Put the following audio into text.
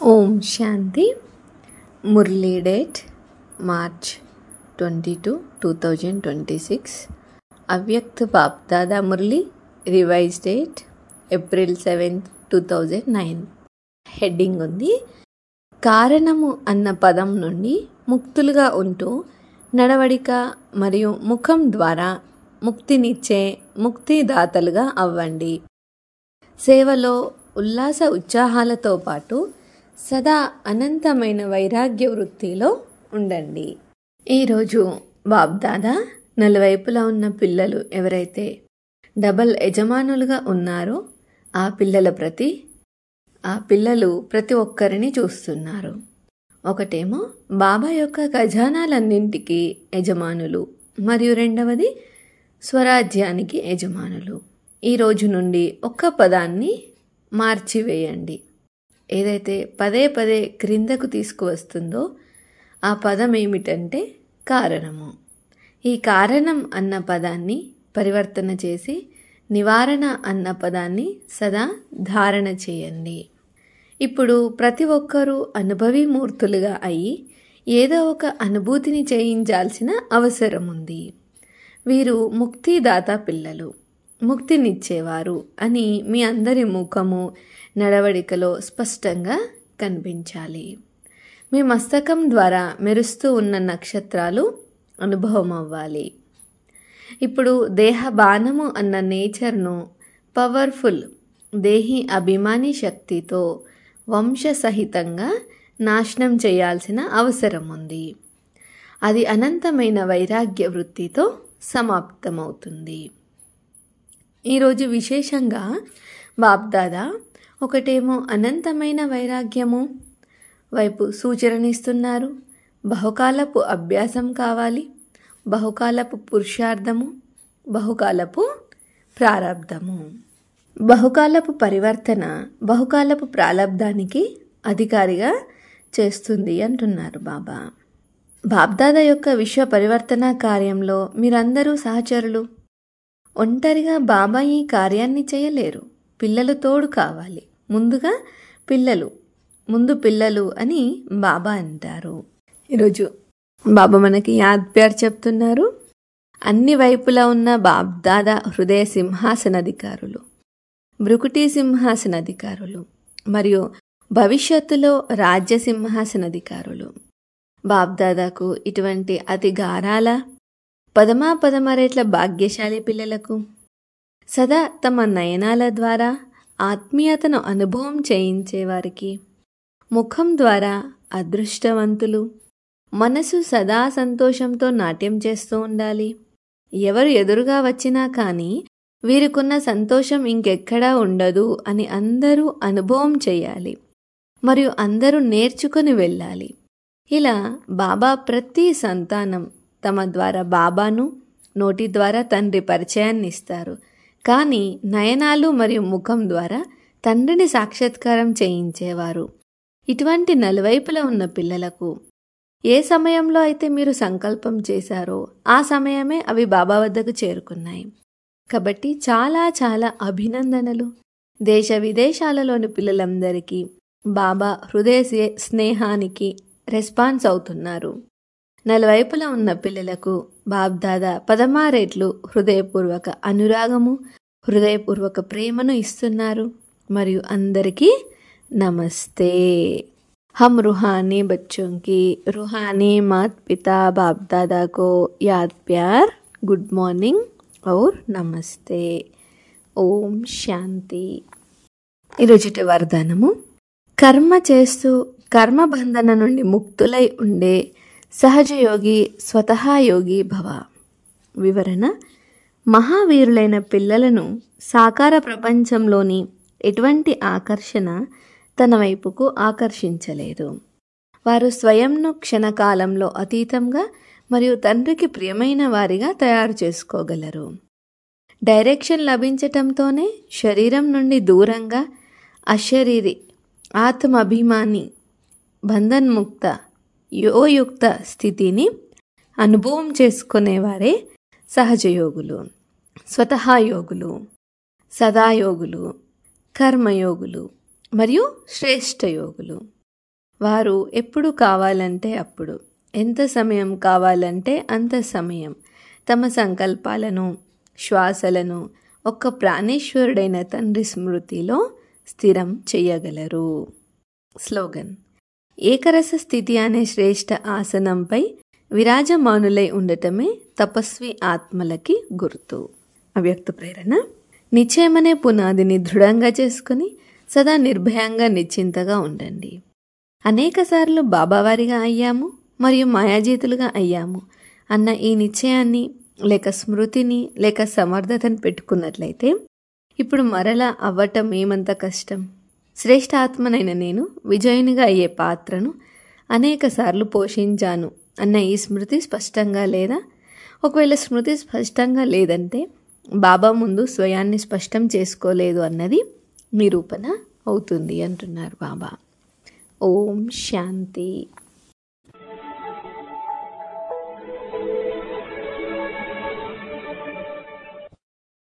ఓం Shanti Murali date March twenty two two thousand twenty six Avyakt Bap Dada Murali revise date April seventh two thousand nine heading ఉంది కారణము అన్న పదం నుండి ముక్తులుగా ఉంటూ నడవడిక మరియు ముఖం ద్వారా ముక్తినిచ్చే ముక్తిదాతలుగా అవ్వండి సేవలో ఉల్లాస ఉత్సాహాలతో పాటు సదా అనంతమైన వైరాగ్య వృత్తిలో ఉండండి ఈరోజు బాబ్దాదా నలువైపులా ఉన్న పిల్లలు ఎవరైతే డబల్ యజమానులుగా ఉన్నారో ఆ పిల్లల ప్రతి ఆ పిల్లలు ప్రతి ఒక్కరిని చూస్తున్నారు ఒకటేమో బాబా యొక్క ఖజానాలన్నింటికి యజమానులు మరియు రెండవది స్వరాజ్యానికి యజమానులు ఈ రోజు నుండి ఒక్క పదాన్ని మార్చివేయండి ఏదైతే పదే పదే క్రిందకు తీసుకువస్తుందో ఆ పదం ఏమిటంటే కారణము ఈ కారణం అన్న పదాన్ని పరివర్తన చేసి నివారణ అన్న పదాన్ని సదా ధారణ చేయండి ఇప్పుడు ప్రతి ఒక్కరూ అనుభవీమూర్తులుగా అయి ఏదో ఒక అనుభూతిని చేయించాల్సిన అవసరం ఉంది వీరు ముక్తిదాత పిల్లలు ముక్తినిచ్చేవారు అని మీ అందరి ముఖము నడవడికలో స్పష్టంగా కనిపించాలి మీ మస్తకం ద్వారా మెరుస్తూ ఉన్న నక్షత్రాలు అనుభవం అవ్వాలి ఇప్పుడు దేహ బాణము అన్న నేచర్ను పవర్ఫుల్ దేహి అభిమాని శక్తితో వంశసహితంగా నాశనం చేయాల్సిన అవసరం ఉంది అది అనంతమైన వైరాగ్య వృత్తితో సమాప్తమవుతుంది ఈరోజు విశేషంగా బాబ్దాదా ఒకటేమో అనంతమైన వైరాగ్యము వైపు సూచననిస్తున్నారు బహుకాలపు అభ్యాసం కావాలి బహుకాలపు పురుషార్థము బహుకాలపు ప్రారంధము బహుకాలపు పరివర్తన బహుకాలపు ప్రారంధానికి అధికారిగా చేస్తుంది అంటున్నారు బాబా బాబ్దాదా యొక్క విశ్వ పరివర్తన కార్యంలో మీరందరూ సహచరులు ఒంటరిగా బాబా ఈ కార్యాన్ని చేయలేరు పిల్లలు తోడు కావాలి ముందుగా పిల్లలు ముందు పిల్లలు అని బాబా అంటారు ఈరోజు బాబా మనకి యాద్ప్యార్ చెప్తున్నారు అన్ని వైపులా ఉన్న బాబ్దాదా హృదయ సింహాసనాధికారులు బ్రుకుటి సింహాసనాధికారులు మరియు భవిష్యత్తులో రాజ్య సింహాసనాధికారులు బాబ్దాదాకు ఇటువంటి అతి గారాల పదమా పదమరేట్ల భాగ్యశాలి పిల్లలకు సదా తమ నయనాల ద్వారా ఆత్మీయతను అనుభవం చేయించేవారికి ముఖం ద్వారా అదృష్టవంతులు మనసు సదా సంతోషంతో నాట్యం చేస్తూ ఉండాలి ఎవరు ఎదురుగా వచ్చినా కానీ వీరికున్న సంతోషం ఇంకెక్కడా ఉండదు అని అందరూ అనుభవం చేయాలి మరియు అందరూ నేర్చుకుని వెళ్ళాలి ఇలా బాబా ప్రతి సంతానం తమ ద్వారా బాబాను నోటి ద్వారా తండ్రి పరిచయాన్ని ఇస్తారు కానీ నయనాలు మరియు ముఖం ద్వారా తండ్రిని సాక్షాత్కారం చేయించేవారు ఇటువంటి నలువైపులా ఉన్న పిల్లలకు ఏ సమయంలో అయితే మీరు సంకల్పం చేశారో ఆ సమయమే అవి బాబా వద్దకు చేరుకున్నాయి కాబట్టి చాలా చాలా అభినందనలు దేశ విదేశాలలోని పిల్లలందరికీ బాబా హృదయ స్నేహానికి రెస్పాన్స్ అవుతున్నారు నలువైపులా ఉన్న పిల్లలకు బాబ్దాదా పదమారేట్లు హృదయపూర్వక అనురాగము హృదయపూర్వక ప్రేమను ఇస్తున్నారు మరియు అందరికీ నమస్తే हम रूहानी बच्चों की रूहानी मात पिता बाप दादा को याद प्यार गुड मॉर्निंग और నమస్తే ఓం శాంతి ఈరోజుటి వరదానము కర్మ చేస్తూ కర్మబంధన నుండి ముక్తులై ఉండే సహజయోగి స్వతహా యోగి భవ వివరణ మహావీరులైన పిల్లలను సాకార ప్రపంచంలోని ఎటువంటి ఆకర్షణ తన వైపుకు ఆకర్షించలేదు వారు స్వయంను క్షణకాలంలో అతీతంగా మరియు తండ్రికి ప్రియమైన వారిగా తయారు చేసుకోగలరు డైరెక్షన్ లభించటంతోనే శరీరం నుండి దూరంగా అశరీరి ఆత్మాభిమాని బంధన్ముక్త యోయుక్త స్థితిని అనుభవం చేసుకునేవారే సహజయోగులు స్వతహాయోగులు సదాయోగులు కర్మయోగులు మరియు శ్రేష్ఠ యోగులు వారు ఎప్పుడు కావాలంటే అప్పుడు ఎంత సమయం కావాలంటే అంత సమయం తమ సంకల్పాలను శ్వాసలను ఒక్క ప్రాణేశ్వరుడైన తండ్రి స్మృతిలో స్థిరం చేయగలరు స్లోగన్ ఏకరస స్థితి అనే శ్రేష్ఠ ఆసనంపై విరాజమానులై ఉండటమే తపస్వి ఆత్మలకి గుర్తు అవ్యక్త ప్రేరణ నిశ్చయమనే పునాదిని దృఢంగా చేసుకుని సదా నిర్భయంగా నిశ్చింతగా ఉండండి అనేకసార్లు బాబావారిగా అయ్యాము మరియు మాయాజీతులుగా అయ్యాము అన్న ఈ నిశ్చయాన్ని లేక స్మృతిని లేక సమర్థతను పెట్టుకున్నట్లయితే ఇప్పుడు మరలా అవ్వటం ఏమంత కష్టం శ్రేష్ఠ ఆత్మనైన నేను విజయునిగా అయ్యే పాత్రను అనేకసార్లు పోషించాను అన్న ఈ స్మృతి స్పష్టంగా లేదా ఒకవేళ స్మృతి స్పష్టంగా లేదంటే బాబా ముందు స్వయాన్ని స్పష్టం చేసుకోలేదు అన్నది నిరూపణ అవుతుంది అంటున్నారు బాబా ఓం శాంతి